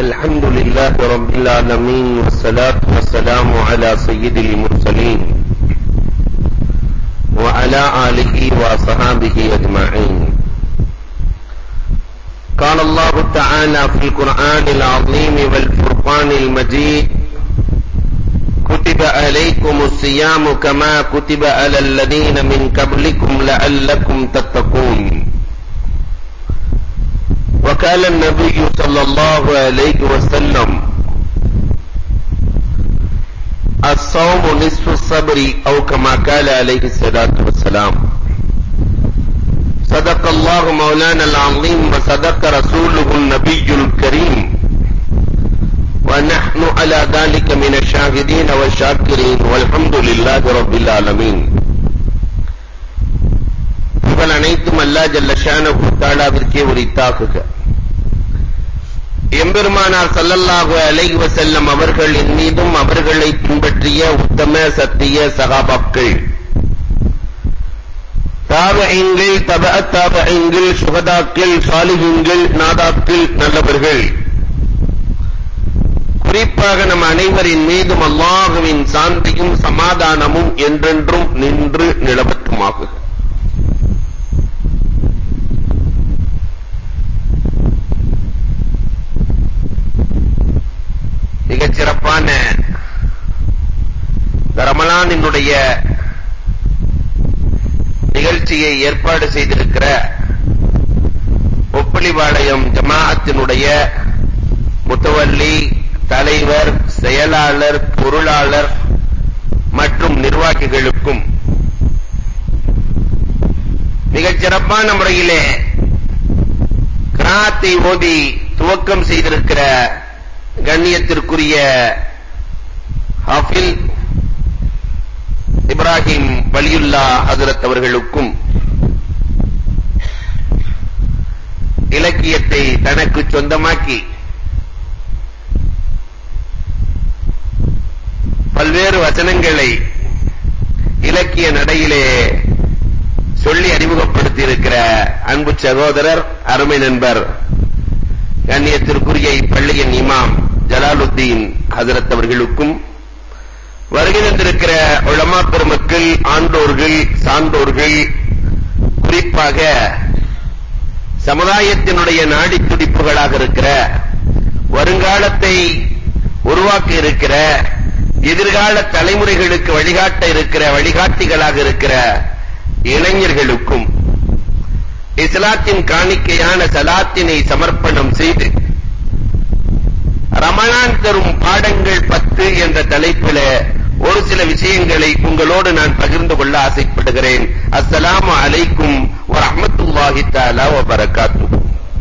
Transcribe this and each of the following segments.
الحمد لله رب العالمين والصلاة والسلام على سيد المرسلين وعلى آله وصحابه أجمعين قال الله تعالى في القرآن العظيم والفرقان المجيد كتب عليكم الصيام كما كتب على الذين من قبلكم لعلكم تتقون وقال النبي صلى الله عليه وسلم الصوم نصف الصبر او كما قال عليه الصلاه والسلام صدق الله مولانا العظيم وصدق رسوله النبي الكريم ونحن على ذلك من الشاهدين والشاكرين والحمد لله رب العالمين புகழ் அனைத்தும் அல்லா ஜல்ல ஷானஹு தஆலாவிற்கே உரித்தாக்குக எம்பெருமானார் ஸல்லல்லாஹு அலைஹி வஸல்லம் அவர்களின் மீதும் அவர்களை பின்பற்றிய உத்தம சத்திய சகாபாக்கள் தாபீன்கள் தபஅ தாபீன்கள் சுஹதாக்கள் சாலிஹீன்கள் நாதாக்கள் நல்லவர்கள் குறிப்பாக நம் அனைவரின் மீதும் அல்லாஹுவின் சாந்தியும் சமாதானமும் என்றென்றும் நின்று நிலவட்டுமாகுக மிகச் சிறப்பான ரமலானினுடைய நிகழ்ச்சியை ஏற்பாடு செய்திருக்கிற ஒப்பளிபாளையம் ஜமாஅத்தினுடைய முத்தவல்லி தலைவர் செயலாளர் பொருளாளர் மற்றும் நிர்வாகிகளுக்கும் மிகச் சிறப்பான முறையிலே கிராத்தை ஓதி துவக்கம் செய்திருக்கிற கண்ணியத்திற்குரிய ஹாஃபில் இப்ராஹிம் வலியுல்லா ஹஜரத் அவர்களுக்கும் இலக்கியத்தை தனக்கு சொந்தமாக்கி பல்வேறு வசனங்களை இலக்கிய நடையிலே சொல்லி அறிமுகப்படுத்தி இருக்கிற அன்பு சகோதரர் அருமை நண்பர் கண்ணியத்திற்குரிய இப்பள்ளியின் இமாம் ஜலாலுத்தீன் ஹசரத் அவர்களுக்கும் வருகை தந்திருக்கிற உலமா பெருமக்கள் ஆண்டோர்கள் சான்றோர்கள் குறிப்பாக சமுதாயத்தினுடைய நாடி துடிப்புகளாக இருக்கிற வருங்காலத்தை உருவாக்க இருக்கிற எதிர்கால தலைமுறைகளுக்கு வழிகாட்ட இருக்கிற வழிகாட்டிகளாக இருக்கிற இளைஞர்களுக்கும் இஸ்லாத்தின் காணிக்கையான சலாத்தினை சமர்ப்பணம் செய்து ரமலான் தரும் பாடங்கள் பத்து என்ற தலைப்பில ஒரு சில விஷயங்களை உங்களோடு நான் பகிர்ந்து கொள்ள ஆசைப்படுகிறேன் அஸ்ஸலாமு அலைக்கும் வரஹ்மத்துல்லாஹி தஆலா வ பரக்காத்துஹு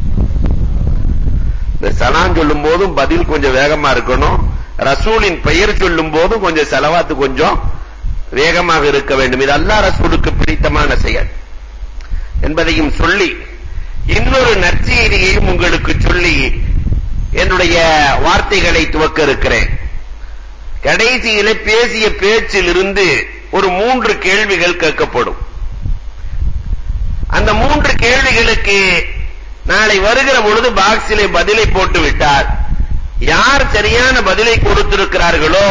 இந்த சலாம் சொல்லும் போதும் பதில் கொஞ்சம் வேகமா இருக்கணும் ரசூலின் பெயர் சொல்லும் போதும் கொஞ்சம் செலவாத்து கொஞ்சம் வேகமாக இருக்க வேண்டும் இது அல்லாஹ் ரசூலுக்கு பிடித்தமான செயல் என்பதையும் சொல்லி இன்னொரு நற்செய்தியையும் உங்களுக்கு சொல்லி என்னுடைய வார்த்தைகளை துவக்க இருக்கிறேன் கடைசியில பேசிய பேச்சிலிருந்து ஒரு மூன்று கேள்விகள் கேட்கப்படும் அந்த மூன்று கேள்விகளுக்கு நாளை வருகிற பொழுது பாக்ஸிலே பதிலை போட்டு விட்டார் யார் சரியான பதிலை கொடுத்திருக்கிறார்களோ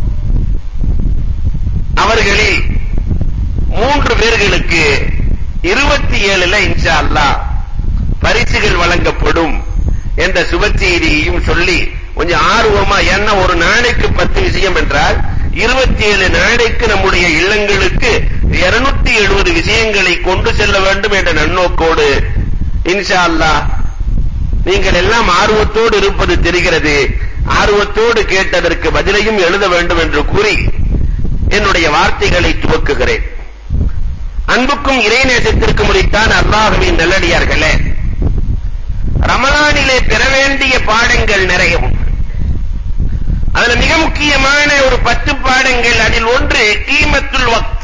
அவர்களில் மூன்று பேர்களுக்கு இருபத்தி ஏழுல இன்ஷா அல்லாஹ் பரிசுகள் வழங்கப்படும் என்ற சுப செய்தியையும் சொல்லி கொஞ்சம் ஆர்வமா என்ன ஒரு நாளைக்கு பத்து விஷயம் என்றால் இருபத்தி ஏழு நாளைக்கு நம்முடைய இல்லங்களுக்கு இருநூத்தி எழுபது விஷயங்களை கொண்டு செல்ல வேண்டும் என்ற நன்னோக்கோடு இன்ஷா அல்லாஹ் நீங்கள் எல்லாம் ஆர்வத்தோடு இருப்பது தெரிகிறது ஆர்வத்தோடு கேட்டதற்கு பதிலையும் எழுத வேண்டும் என்று கூறி என்னுடைய வார்த்தைகளை துவக்குகிறேன் அன்புக்கும் இறைநேசத்திற்கும் உரித்தான் அல்லாஹுவின் நல்லடியார்களே ரமலானிலே பெற வேண்டிய பாடங்கள் நிறைய உண்டு அதுல மிக முக்கியமான ஒரு பத்து பாடங்கள் அதில் ஒன்று கீமத்துல் வக்த்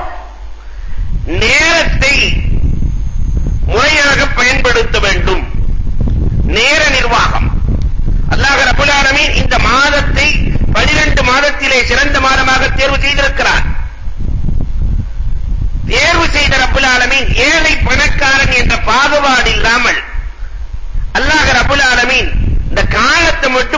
நேரத்தை முறையாக பயன்படுத்த வேண்டும் நேர நிர்வாகம் அல்லாஹ் ரப்பல் ஆலமீன் இந்த மாதத்தை 12 மாதத்திலே சிறந்த மாதமாக தேர்வு செய்திருக்கிறார் தேர்வு செய்த ரப்பல் ஆலமீன் ஏழை பணக்காரன் என்ற பாகுபாடு இல்லாமல் அல்லாஹ் ரப்பல் ஆலமீன் இந்த காலத்தை மட்டும்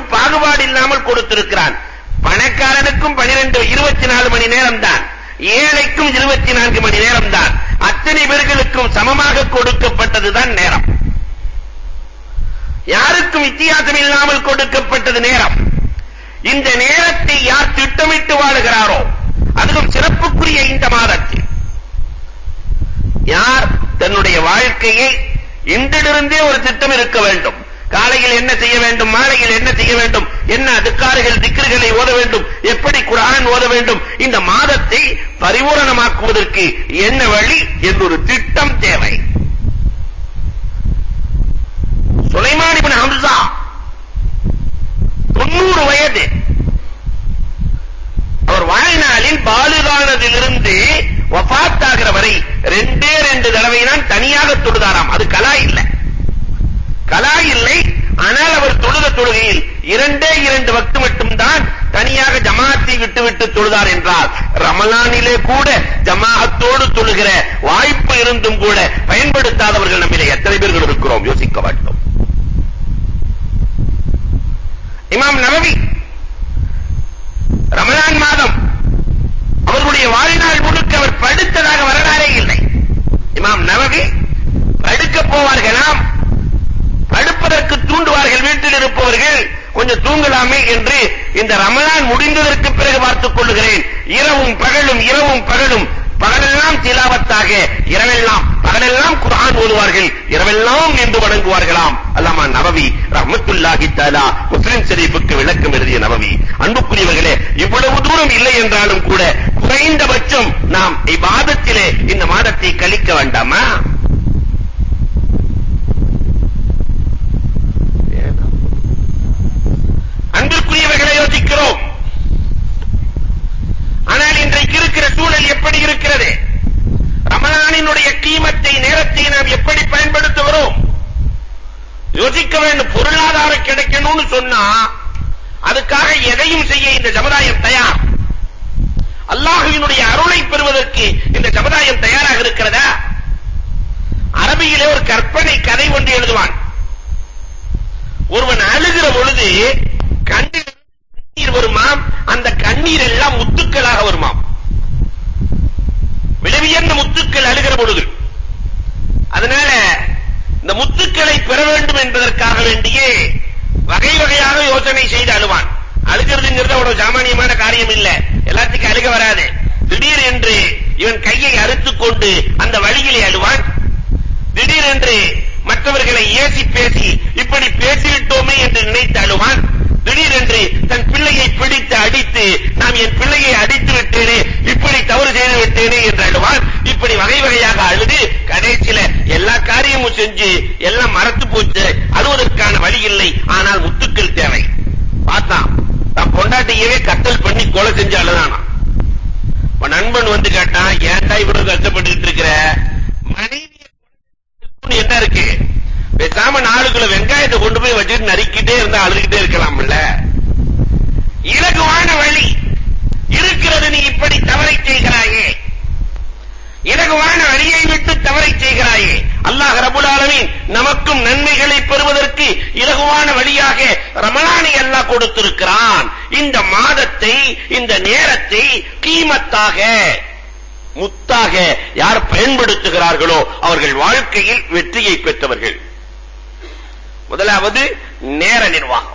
இல்லாமல் கொடுத்திருக்கிறான் பணக்காரனுக்கும் 12 24 மணி நேரம் தான் ஏழைக்கும் 24 மணி நேரம் தான் அத்தனை பேர்களுக்கும் சமமாக கொடுக்கப்பட்டதுதான் நேரம் யாருக்கும் வித்தியாசம் இல்லாமல் கொடுக்கப்பட்டது நேரம் இந்த நேரத்தை யார் திட்டமிட்டு வாழுகிறாரோ அதிலும் சிறப்புக்குரிய இந்த மாதத்தில் யார் தன்னுடைய வாழ்க்கையை இன்றிலிருந்தே ஒரு திட்டம் இருக்க வேண்டும் காலையில் என்ன செய்ய வேண்டும் மாலையில் என்ன செய்ய வேண்டும் என்ன அதுக்காறுகள் திக்ருகளை ஓத வேண்டும் எப்படி குர்ஆன் ஓத வேண்டும் இந்த மாதத்தை பரிபூரணமாக்குவதற்கு என்ன வழி என்றொரு திட்டம் தேவை சுலைமான் இப்னு ஹம்சா 90 வயது அவர் வாழ்நாளில் பாலுகானதிலிருந்து வஃபாத் ஆகிற வரை ரெண்டே ரெண்டு தடவை தான் தனியாக தொழுதாராம் அது கலா இல்லை கலா இல்லை ஆனால் அவர் தொழுத தொழுகையில் இரண்டே இரண்டு வக்து மட்டும்தான் தனியாக ஜமாத்தை விட்டு விட்டு தொழுதார் என்றால் ரமலானிலே கூட ஜமாஅத்தோடு தொழுகிற வாய்ப்பு இருந்தும் கூட பயன்படுத்தாதவர்கள் நம்மிலே எத்தனை பேர்கள் இருக்கிறோம் யோசிக்க வேண்டும் இமாம் நவவி ரமலான் மாதம் அவர்களுடைய வாழ்நாள் முழுக்க அவர் படுத்ததாக வரலாறே இல்லை இமாம் நவவி படுக்க போவார்களாம் படுப்பதற்கு தூண்டுவார்கள் வீட்டில் இருப்பவர்கள் கொஞ்சம் தூங்கலாமே என்று இந்த ரமலான் முடிந்ததற்கு பிறகு பார்த்துக் கொள்ளுகிறேன் இரவும் பகலும் இரவும் பகலும் பகலெல்லாம் திலாவத்தாக இரவெல்லாம் பகலெல்லாம் குர்ஆன் ஓதுவார்கள் இரவெல்லாம் நின்று வணங்குவார்களாம் அல்லாமா நவவி ரஹ்மத்துல்லாஹி தஆலா முஸ்லிம் ஷரீஃபுக்கு விளக்கம் எழுதிய நவவி அன்புக்குரியவர்களே இவ்வளவு தூரம் இல்லை என்றாலும் கூட குறைந்தபட்சம் நாம் இபாதத்திலே இந்த மாதத்தை கழிக்க வேண்டாமா அன்பிற்குரியவர்களை யோசிக்கிறோம் ஆனால் இன்றைக்கு இருக்கிற சூழல் எப்படி இருக்கிறது ரமலானினுடைய கீமத்தை நேரத்தை நாம் எப்படி பயன்படுத்துகிறோம் யோசிக்க வேண்டும் பொருளாதாரம் கிடைக்கணும்னு சொன்னா அதுக்காக எதையும் செய்ய இந்த சமுதாயம் தயார் அல்லாஹ்வினுடைய அருளை பெறுவதற்கு இந்த சமுதாயம் தயாராக இருக்கிறதா அரபியிலே ஒரு கற்பனை கதை ஒன்று எழுதுவான் ஒருவன் அழுகிற பொழுது கண்ணில் கண்ணீர் வருமாம் அந்த கண்ணீர் எல்லாம் முத்துக்களாக வருமாம் விளைவியர்ந்த முத்துக்கள் அழுகிற பொழுது அதனால இந்த முத்துக்களை பெற வேண்டும் என்பதற்காக வேண்டியே வகை வகையாக யோசனை செய்து அழுவான் அழுகிறதுங்கிறது அவ்வளவு சாமானியமான காரியம் இல்ல எல்லாத்துக்கும் அழுக வராது திடீர் என்று இவன் கையை அறுத்துக் கொண்டு அந்த வழியிலே அழுவான் திடீரென்று மற்றவர்களை ஏசி பேசி இப்படி பேசிவிட்டோமே என்று நினைத்து அழுவான் திடீரென்று தன் பிள்ளையை பிடித்து அடித்து நாம் என் பிள்ளையை அடித்து விட்டேனே இப்படி தவறு செய்து விட்டேனே என்று அழுவான் இப்படி வகை வகையாக அழுது கடைசியில எல்லா காரியமும் செஞ்சு எல்லாம் மறத்து போச்சு அழுவதற்கான வழி இல்லை ஆனால் முத்துக்கள் தேவை பார்த்தான் தன் பொண்டாட்டியவே கத்தல் பண்ணி கொலை செஞ்சு அழுதானா உன் நண்பன் வந்து கேட்டான் ஏன்டா இவ்வளவு கஷ்டப்பட்டுட்டு இருக்கிற மனைவி என்ன இருக்கு பேசாம நாலு கிலோ வெங்காயத்தை கொண்டு போய் வச்சுட்டு நறுக்கிட்டே இருந்தா அழுதுகிட்டே இருக்கலாம்ல இலகுவான வழி இருக்கிறது நீ இப்படி தவறை செய்கிறாயே இலகுவான வழியை விட்டு தவறை செய்கிறாயே அல்லாஹ் ரபுல் ஆலமீன் நமக்கும் நன்மைகளை பெறுவதற்கு இலகுவான வழியாக ரமலானை அல்லாஹ் கொடுத்திருக்கிறான் இந்த மாதத்தை இந்த நேரத்தை கீமத்தாக முத்தாக யார் பயன்படுத்துகிறார்களோ அவர்கள் வாழ்க்கையில் வெற்றியை பெற்றவர்கள் முதலாவது நேர நிர்வாகம்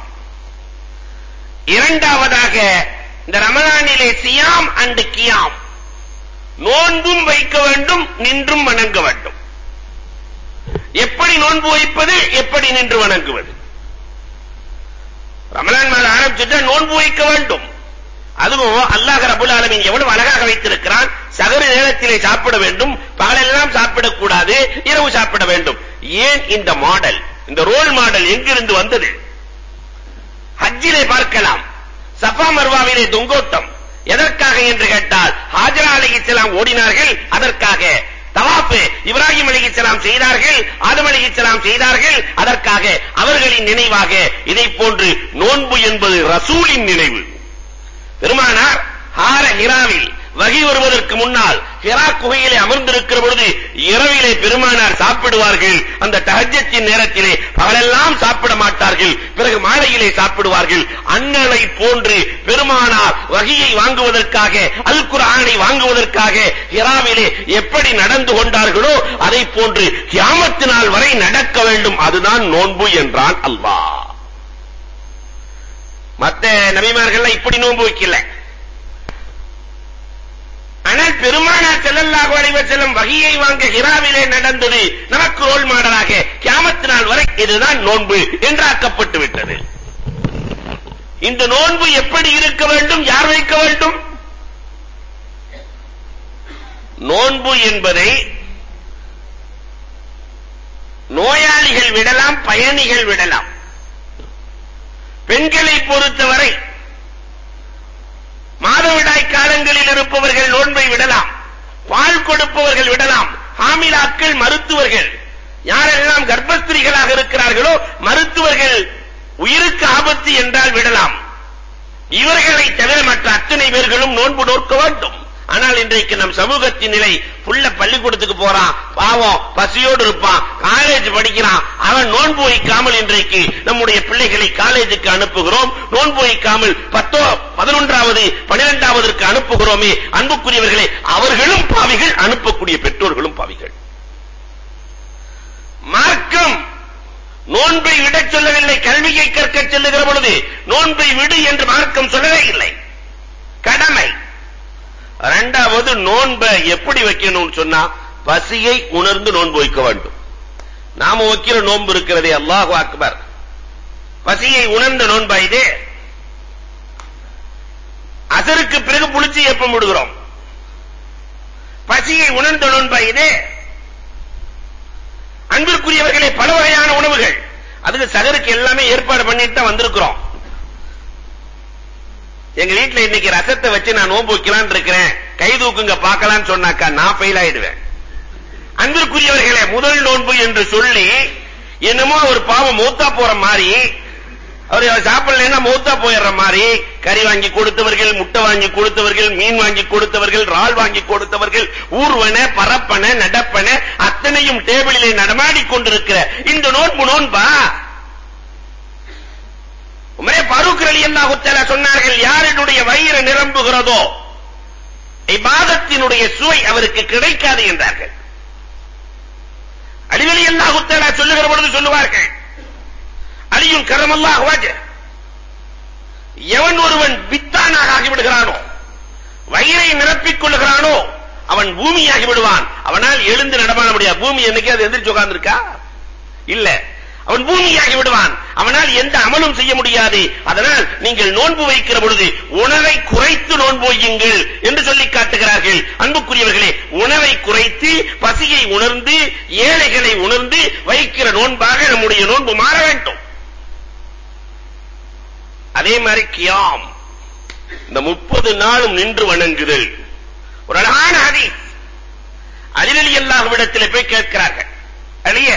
இரண்டாவதாக இந்த ரமலானிலே சியாம் அண்ட் கியாம் நோன்பும் வைக்க வேண்டும் நின்றும் வணங்க வேண்டும் எப்படி நோன்பு வைப்பது எப்படி நின்று வணங்குவது ரமலான் மாதம் ஆரம்பிச்சுட்டா நோன்பு வைக்க வேண்டும் அதுவும் அல்லாஹ் ரபுல் ஆலமீன் எவ்வளவு அழகாக வைத்திருக்கிறான் சகரு நேரத்திலே சாப்பிட வேண்டும் பகலெல்லாம் சாப்பிடக்கூடாது இரவு சாப்பிட வேண்டும் ஏன் இந்த மாடல் இந்த ரோல் மாடல் எங்கிருந்து வந்தது ஹஜ்ஜிலே பார்க்கலாம் சஃபா மர்வாவிலே தொங்கோட்டம் எதற்காக என்று கேட்டால் ஹாஜரா அலைஹிஸ்ஸலாம் ஓடினார்கள் அதற்காக தவாஃப் இப்ராஹிம் அலைஹிஸ்ஸலாம் செய்தார்கள் ஆதம் அலைஹிஸ்ஸலாம் செய்தார்கள் அதற்காக அவர்களின் நினைவாக இதை போன்று நோன்பு என்பது ரசூலின் நினைவு பெருமானார் ஹார ஹிராவில் வகி வருவதற்கு முன்னால் ஹிரா குகையிலே அமர்ந்திருக்கிற பொழுது இரவிலே பெருமானார் சாப்பிடுவார்கள் அந்த தஹஜ்ஜத்தின் நேரத்திலே பகலெல்லாம் சாப்பிட மாட்டார்கள் பிறகு மாலையிலே சாப்பிடுவார்கள் அண்ணனை போன்று பெருமானார் வகியை வாங்குவதற்காக அல் குர்ஆனை வாங்குவதற்காக ஹிராவிலே எப்படி நடந்து கொண்டார்களோ அதை போன்று கியாமத்து நாள் வரை நடக்க வேண்டும் அதுதான் நோன்பு என்றான் அல்லாஹ் மத்த நபிமார்கள் இப்படி நோன்பு வைக்கல ஆனால் பெருமானார் ஸல்லல்லாஹு அலைஹி வஸல்லம் வகியை வாங்க ஹிராவிலே நடந்தது நமக்கு ரோல் மாடலாக கியாமத் நாள் வரை இதுதான் நோன்பு என்றாக்கப்பட்டு விட்டது இந்த நோன்பு எப்படி இருக்க வேண்டும் யார் வைக்க வேண்டும் நோன்பு என்பதை நோயாளிகள் விடலாம் பயணிகள் விடலாம் பெண்களை பொறுத்தவரை மாதவிடாய் காலங்களில் இருப்பவர்கள் நோன்பை விடலாம் பால் கொடுப்பவர்கள் விடலாம் ஹாமிலாக்கள் மருத்துவர்கள் யாரெல்லாம் கர்ப்பஸ்திரிகளாக இருக்கிறார்களோ மருத்துவர்கள் உயிருக்கு ஆபத்து என்றால் விடலாம் இவர்களை தவிர மற்ற அத்தனை பேர்களும் நோன்பு நோக்க வேண்டும் ஆனால் இன்றைக்கு நம் சமூகத்தின் நிலை புள்ள பள்ளிக்கூடத்துக்கு போறான் பாவம் பசியோடு இருப்பான் காலேஜ் படிக்கிறான் அவன் நோன்பு வைக்காமல் இன்றைக்கு நம்முடைய பிள்ளைகளை காலேஜுக்கு அனுப்புகிறோம் நோன்பு வைக்காமல் பத்தோ பதினொன்றாவது பனிரெண்டாவதற்கு அனுப்புகிறோமே அன்புக்குரியவர்களே அவர்களும் பாவிகள் அனுப்பக்கூடிய பெற்றோர்களும் பாவிகள் மார்க்கம் நோன்பை விடச் சொல்லவில்லை கல்வியை கற்க சொல்லுகிற பொழுது நோன்பை விடு என்று மார்க்கம் சொல்லவே இல்லை கடமை இரண்டாவது நோன்பை எப்படி வைக்கணும்னு சொன்னா பசியை உணர்ந்து நோன்பு வைக்க வேண்டும் நாம வைக்கிற நோன்பு இருக்கிறதே அல்லாஹு அக்பர் பசியை உணர்ந்த நோன்பா இது அசருக்கு பிறகு புளிச்சு எப்ப விடுகிறோம் பசியை உணர்ந்த நோன்பா இது அன்பிற்குரியவர்களே பல வகையான உணவுகள் அதுக்கு சகருக்கு எல்லாமே ஏற்பாடு பண்ணிட்டு தான் வந்திருக்கிறோம் எங்க வீட்ல இன்னைக்கு ரசத்தை வச்சு நான் நோன்பு வைக்கலாம்னு இருக்கிறேன் கை தூக்குங்க பார்க்கலாம்னு சொன்னாக்கா நான் ஃபெயில் ஆயிடுவேன் அன்பிற்குரியவர்களே முதல் நோன்பு என்று சொல்லி என்னமோ ஒரு பாவம் மூத்தா போற மாதிரி அவர் சாப்பிடலன்னா மூத்தா போயிடுற மாதிரி கறி வாங்கி கொடுத்தவர்கள் முட்டை வாங்கி கொடுத்தவர்கள் மீன் வாங்கி கொடுத்தவர்கள் இறால் வாங்கி கொடுத்தவர்கள் ஊர்வன பரப்பன நடப்பன அத்தனையும் டேபிளிலே நடமாடி கொண்டிருக்கிற இந்த நோன்பு நோன்பா உமரே பரூக் ரலியல்லாஹு தஆலா சொன்னார்கள் யாரினுடைய வயிறு நிரம்புகிறதோ இபாதத்தினுடைய சுவை அவருக்கு கிடைக்காது என்றார்கள் அலி ரலியல்லாஹு தஆலா சொல்லுகிற பொழுது சொல்லுவார்கள் அலியும் கரமல்லாஹு வஜ எவன் ஒருவன் வித்தானாக ஆகிவிடுகிறானோ வயிறை நிரப்பிக் கொள்ளுகிறானோ அவன் பூமியாகி விடுவான் அவனால் எழுந்து நடமாட முடியாது பூமி என்னைக்கு அது எந்திரிச்சு உட்கார்ந்திருக்கா இல்ல அவன் பூமியாகி விடுவான் அவனால் எந்த அமலும் செய்ய முடியாது அதனால் நீங்கள் நோன்பு வைக்கிற பொழுது உணவை குறைத்து நோன்பு வையுங்கள் என்று சொல்லி காட்டுகிறார்கள் அன்புக்குரியவர்களே உணவை குறைத்து பசியை உணர்ந்து ஏழைகளை உணர்ந்து வைக்கிற நோன்பாக நம்முடைய நோன்பு மாற வேண்டும் அதே மாதிரி கியாம் இந்த முப்பது நாளும் நின்று வணங்குதல் ஒரு அழகான ஹதீஸ் அலிரலி அல்லாஹ்விடத்தில் போய் கேட்கிறார்கள் அலிய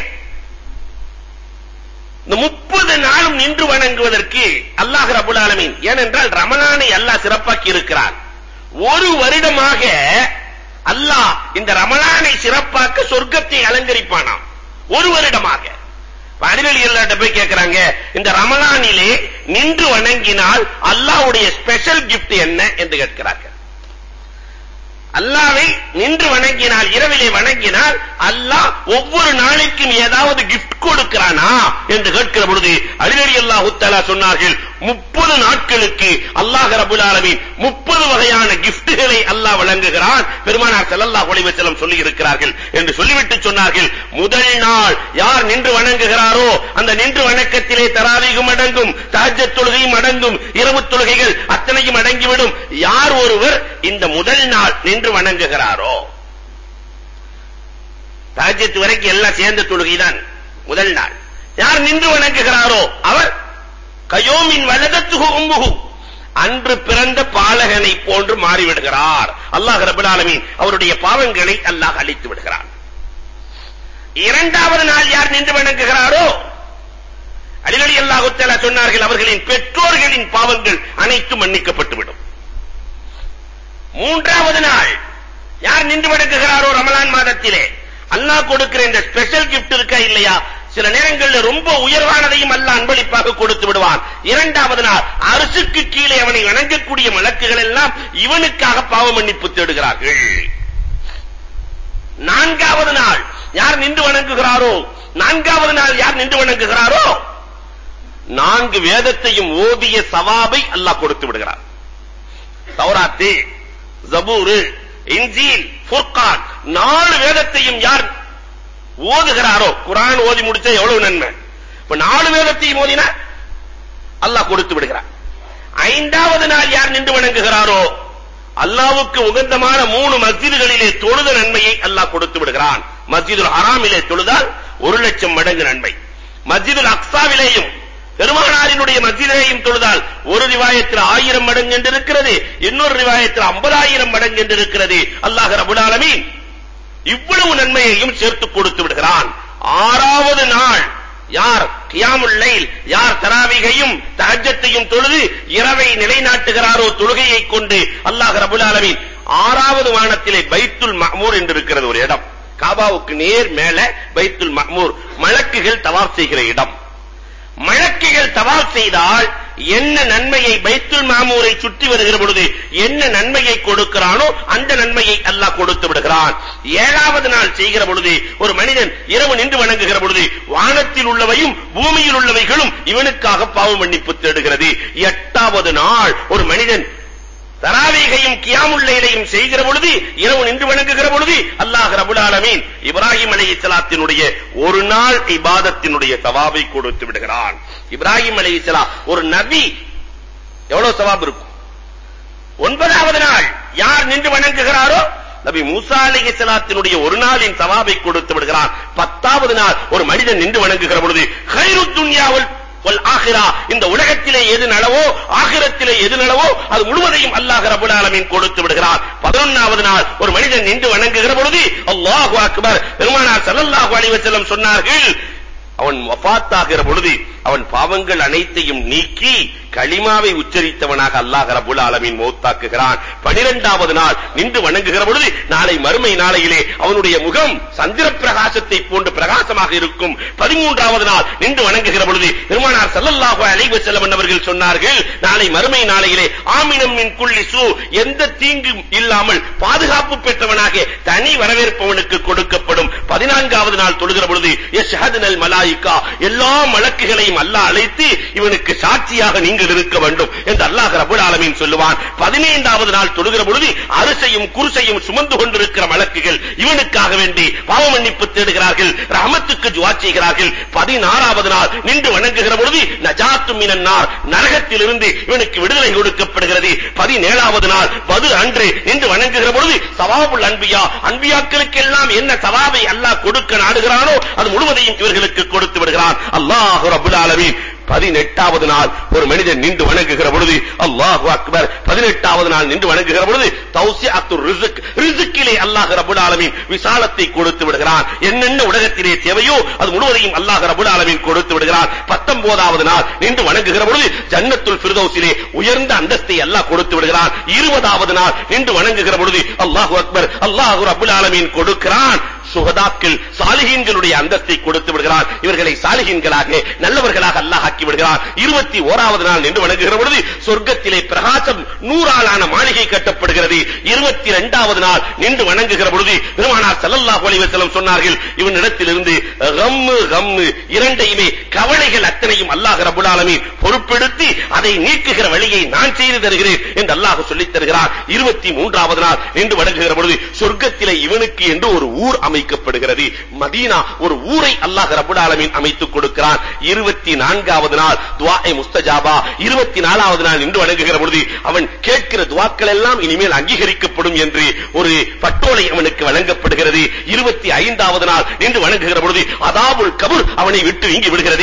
இந்த முப்பது நாளும் நின்று வணங்குவதற்கு அல்லாஹ் ரபுல் ஆலமீன் ஏனென்றால் ரமலானை அல்லாஹ் சிறப்பாக்கி இருக்கிறான் ஒரு வருடமாக அல்லாஹ் இந்த ரமலானை சிறப்பாக்க சொர்க்கத்தை அலங்கரிப்பானாம் ஒரு வருடமாக அடிவெளி எல்லாட்ட போய் கேட்கிறாங்க இந்த ரமலானிலே நின்று வணங்கினால் அல்லாஹ்வுடைய ஸ்பெஷல் கிஃப்ட் என்ன என்று கேட்கிறார்கள் அல்லாவை நின்று வணங்கினால் இரவிலே வணங்கினால் அல்லாஹ் ஒவ்வொரு நாளைக்கும் ஏதாவது கிஃப்ட் கொடுக்கிறானா என்று கேட்கிற பொழுது அலிரலி அல்லாஹு தஆலா சொன்னார்கள் முப்பது நாட்களுக்கு அல்லாஹ் ரபுல் ஆலமீன் முப்பது வகையான கிஃப்ட்களை அல்லாஹ் வழங்குகிறான் பெருமானார் ஸல்லல்லாஹு அலைஹி வஸல்லம் சொல்லி இருக்கிறார்கள் என்று சொல்லிவிட்டு சொன்னார்கள் முதல் நாள் யார் நின்று வணங்குகிறாரோ அந்த நின்று வணக்கத்திலே தராவீகும் அடங்கும் தஹஜ்ஜத் தொழுகையும் அடங்கும் இரவு தொழுகைகள் அத்தனையும் அடங்கிவிடும் யார் ஒருவர் இந்த முதல் நாள் நின்று வணங்குகிறாரோ தஹஜ்ஜத் வரைக்கும் எல்லாம் சேர்ந்த தொழுகைதான் முதல் நாள் யார் நின்று வணங்குகிறாரோ அவர் கயோமின் வலதத்துகு உம்முகு அன்று பிறந்த பாலகனை போன்று மாறிவிடுகிறார் அல்லாஹ் ரப்பல் ஆலமீன் அவருடைய பாவங்களை அல்லாஹ் அழித்து விடுகிறார் இரண்டாவது நாள் யார் நின்று வணங்குகிறாரோ அலிலி அல்லாஹு தஆலா சொன்னார்கள் அவர்களின் பெற்றோர்களின் பாவங்கள் அனைத்தும் மன்னிக்கப்பட்டு விடும் மூன்றாவது நாள் யார் நின்று வணங்குகிறாரோ ரமலான் மாதத்திலே அல்லாஹ் கொடுக்கிற இந்த ஸ்பெஷல் கிஃப்ட் இருக்கா இல்லையா சில நேரங்களில் ரொம்ப உயர்வானதையும் அல்லாஹ் அன்பளிப்பாக கொடுத்து விடுவான் இரண்டாவது நாள் அரசுக்கு கீழே அவனை வணங்கக்கூடிய மலக்குகள் எல்லாம் இவனுக்காக பாவ மன்னிப்பு தேடுகிறார்கள் நான்காவது நாள் யார் நின்று வணங்குகிறாரோ நான்காவது நாள் யார் நின்று வணங்குகிறாரோ நான்கு வேதத்தையும் ஓதிய சவாபை அல்லாஹ் கொடுத்து விடுகிறார் தௌராத்து ஜபூரு இன்ஜீல் ஃபுர்கான் நாலு வேதத்தையும் யார் ஓதுகிறாரோ குரான் ஓதி முடிச்சா எவ்வளவு நன்மை இப்ப நாலு வேதத்தையும் ஓதினா அல்லாஹ் கொடுத்து விடுகிறார் ஐந்தாவது நாள் யார் நின்று வணங்குகிறாரோ அல்லாவுக்கு உகந்தமான மூணு மஸ்ஜிதுகளிலே தொழுத நன்மையை அல்லாஹ் கொடுத்து விடுகிறான் மஸ்ஜிதுல் ஹராமிலே தொழுதால் ஒரு லட்சம் மடங்கு நன்மை மஸ்ஜிதுல் அக்ஸாவிலேயும் பெருமானாரினுடைய மஸ்ஜிதிலேயும் தொழுதால் ஒரு ரிவாயத்தில் ஆயிரம் மடங்கு என்று இருக்கிறது இன்னொரு ரிவாயத்தில் ஐம்பதாயிரம் மடங்கு என்று இருக்கிறது அல்லாஹ் ரபுல் ஆலமீன் இவ்வளவு நன்மையையும் சேர்த்து கொடுத்து விடுகிறான் ஆறாவது நாள் யார் கியாமுல் லைல் யார் தராவிகையும் தஹஜ்ஜத்தையும் தொழுது இரவை நிலைநாட்டுகிறாரோ தொழுகையை கொண்டு அல்லாஹ் ரபுல் ஆலமீன் ஆறாவது வானத்திலே பைத்துல் மஹ்மூர் என்று இருக்கிறது ஒரு இடம் காபாவுக்கு நேர் மேல பைத்துல் மஹ்மூர் மலக்குகள் தவாப் செய்கிற இடம் மலக்குகள் தவாப் செய்தால் என்ன நன்மையை பைத்துல் மாமூரை சுற்றி வருகிற பொழுது என்ன நன்மையை கொடுக்கிறானோ அந்த நன்மையை அல்லாஹ் கொடுத்து விடுகிறான் ஏழாவது நாள் செய்கிற பொழுது ஒரு மனிதன் இரவு நின்று வணங்குகிற பொழுது வானத்தில் உள்ளவையும் பூமியில் உள்ளவைகளும் இவனுக்காக பாவ மன்னிப்பு தேடுகிறது எட்டாவது நாள் ஒரு மனிதன் தராவீகையும் கியாமுல் லைலையும் செய்கிற பொழுது இரவு நின்று வணங்குகிற பொழுது அல்லாஹ் ரபுல் ஆலமீன் இப்ராஹிம் அலைஹிஸ்ஸலாத்தினுடைய ஒரு நாள் இபாதத்தினுடைய சவாபை கொடுத்து விடுகிறான் இப்ராஹிம் அலைஹிஸ்ஸலாம் ஒரு நபி எவ்வளவு சவாப் இருக்கும் ஒன்பதாவது நாள் யார் நின்று வணங்குகிறாரோ நபி மூசா அலைஹிஸ்ஸலாத்தினுடைய ஒரு நாளின் சவாபை கொடுத்து விடுகிறான் பத்தாவது நாள் ஒரு மனிதன் நின்று வணங்குகிற பொழுது கைருத் துன்யாவல் வல் ஆகிரா இந்த உலகத்திலே எது நலவோ ஆகிரத்திலே எது நலவோ அது முழுவதையும் அல்லாஹ் ரப்பல் ஆலமீன் கொடுத்து விடுகிறார் 11வது நாள் ஒரு மனிதன் நின்று வணங்குகிற பொழுது அல்லாஹு அக்பர் பெருமானார் ஸல்லல்லாஹு அலைஹி வஸல்லம் சொன்னார்கள் அவன் வஃபாத்தாகிற பொழுது அவன் பாவங்கள் அனைத்தையும் நீக்கி களிமாவை உச்சரித்தவனாக அல்லாஹ் ரப்பல் ஆலமீன் மௌத்தாக்குகிறான் 12வது நாள் நின்று வணங்குகிற பொழுது நாளை மறுமை நாளையிலே அவனுடைய முகம் சந்திர பிரகாசத்தை போன்று பிரகாசமாக இருக்கும் 13வது நாள் நின்று வணங்குகிற பொழுது பெருமானார் ஸல்லல்லாஹு அலைஹி வஸல்லம் அவர்கள் சொன்னார்கள் நாளை மறுமை நாளையிலே ஆமினம் மின் குல்லி சூ எந்த தீங்கும் இல்லாமல் பாதுகாப்பு பெற்றவனாக தனி வரவேற்பவனுக்கு கொடுக்கப்படும் 14வது நாள் தொழுகிற பொழுது யஷ்ஹதுனல் மலாயிகா எல்லா மலக்குகளையும் அல்லாஹ் அழைத்து இவனுக்கு சாட்சியாக நீங்கள் இருக்க வேண்டும் என்று அல்லாஹ் ரப்பல் ஆலமீன் சொல்லுவான் 15வது நாள் தொழுகிற பொழுது அரிசையும் குருசையும் சுமந்து கொண்டிருக்கிற மலக்குகள் இவனுக்காக வேண்டி பாவ மன்னிப்பு தேடுகிறார்கள் ரஹமத்துக்கு துஆ செய்கிறார்கள் 16வது நாள் நின்று வணங்குகிற பொழுது நஜாத்து மினன் நார் நரகத்திலிருந்து இவனுக்கு விடுதலை கொடுக்கப்படுகிறது 17வது நாள் பது அன்று நின்று வணங்குகிற பொழுது சவாபுல் அன்பியா அன்பியாக்களுக்கெல்லாம் என்ன சவாபை அல்லாஹ் கொடுக்க நாடுகிறானோ அது முழுவதையும் இவர்களுக்கு கொடுத்து விடுகிறான் அல்லாஹ் ரப்பல் ஆலமீன் பதினெட்டாவது நாள் ஒரு மனிதன் நின்று வணங்குகிற பொழுது அல்லாஹு அக்பர் பதினெட்டாவது நாள் நின்று வணங்குகிற பொழுது தௌசிஅத்து ரிஸ்க் ரிஸ்கிலே அல்லாஹ் ரப்பல் ஆலமீன் விசாலத்தை கொடுத்து விடுகிறான் என்னென்ன உலகத்திலே தேவையோ அது முழுவதையும் அல்லாஹ் ரப்பல் ஆலமீன் கொடுத்து விடுகிறான் பத்தொன்பதாவது நாள் நின்று வணங்குகிற பொழுது ஜன்னத்துல் ஃபிர்தௌஸிலே உயர்ந்த அந்தஸ்தை அல்லாஹ் கொடுத்து விடுகிறான் இருபதாவது நாள் நின்று வணங்குகிற பொழுது அல்லாஹு அக்பர் அல்லாஹு ரப்பல் ஆலமீன் கொடுக்கிறான் சுகதாக்கள் சாலிஹீன்களுடைய அந்தஸ்தை கொடுத்து விடுகிறான் இவர்களை சாலிஹீன்களாக நல்லவர்களாக அல்லாஹ் ஆக்கி விடுகிறான் இருபத்தி ஓராவது நாள் நின்று வணங்குகிற பொழுது சொர்க்கத்திலே பிரகாசம் நூறாளான மாளிகை கட்டப்படுகிறது இருபத்தி இரண்டாவது நாள் நின்று வணங்குகிற பொழுது பெருமானார் ஸல்லல்லாஹு அலைஹி வஸல்லம் சொன்னார்கள் இவனிடத்திலிருந்து கம்மு கம்மு இரண்டையுமே கவலைகள் அத்தனையும் அல்லாஹ் ரப்பல் ஆலமீன் பொறுப்பெடுத்து அதை நீக்குகிற வழியை நான் செய்து தருகிறேன் என்று அல்லாஹ் சொல்லித் தருகிறார் இருபத்தி மூன்றாவது நாள் நின்று வணங்குகிற பொழுது சொர்க்கத்திலே இவனுக்கு என்று ஒரு ஊர் அமைக்கப்படுகிறது மதீனா ஒரு ஊரை அல்லாஹ் ரப்பல் ஆலமீன் அமைத்துக் கொடுக்கிறான் இருபத்தி நான்காவது நாள் துஆஏ முஸ்தஜாபா இருபத்தி நாலாவது நாள் நின்று வணங்குகிற பொழுது அவன் கேட்கிற துவாக்கள் எல்லாம் இனிமேல் அங்கீகரிக்கப்படும் என்று ஒரு பட்டோலை அவனுக்கு வழங்கப்படுகிறது இருபத்தி ஐந்தாவது நாள் நின்று வணங்குகிற பொழுது அதாபுல் கபூர் அவனை விட்டு நீங்கி விடுகிறது